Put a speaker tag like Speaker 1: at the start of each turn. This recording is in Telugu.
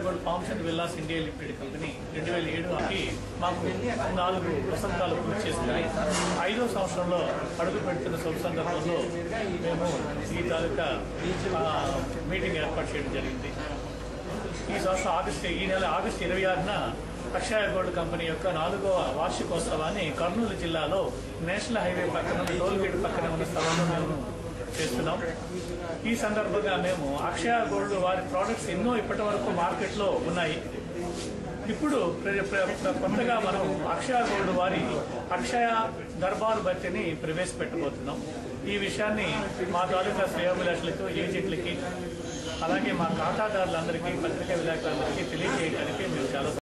Speaker 1: gold farms and villas India limited company రెండు వేల ఏడుకి మాకు నాలుగు వసంతాలు పూర్తి చేసుకుని ఐదో సంవత్సరంలో అడుగు పెడుతున్న శుభ సందర్భంలో మేము ఈ తాలూకా ఆ, మీటింగ్ ఏర్పాటు చేయడం జరిగింది ఈ సంవత్సరం ఆగస్టు ఈ నెల ఆగస్టు ఇరవై ఆరున అక్షయ గోల్డ్ కంపెనీ యొక్క నాలుగవ వార్షికోత్సవాన్ని కర్నూలు జిల్లాలో నేషనల్ హైవే పక్కన ఉన్న టోల్ గేట్ పక్కన ఉన్న స్థలంలో మేము చేస్తున్నాం ఈ సందర్భంగా మేము అక్షయ గోల్డ్ వారి ప్రోడక్ట్స్ ఎన్నో ఇప్పటి వరకు మార్కెట్లో ఉన్నాయి ఇప్పుడు ప్ర- ప్ర- ప్ర- కొత్తగా మనం అక్షయ గోల్డ్ వారి అక్షయ దర్బార్ బతిని ప్రవేశపెట్టబోతున్నాం ఈ విషయాన్ని మా తాలూకా శ్రేయోభిలాషులకు ఏజెంట్లకి అలాగే మా ఖాతాదారులందరికీ పత్రికా విలేకరులందరికీ తెలియజేయడానికి మేము చాలా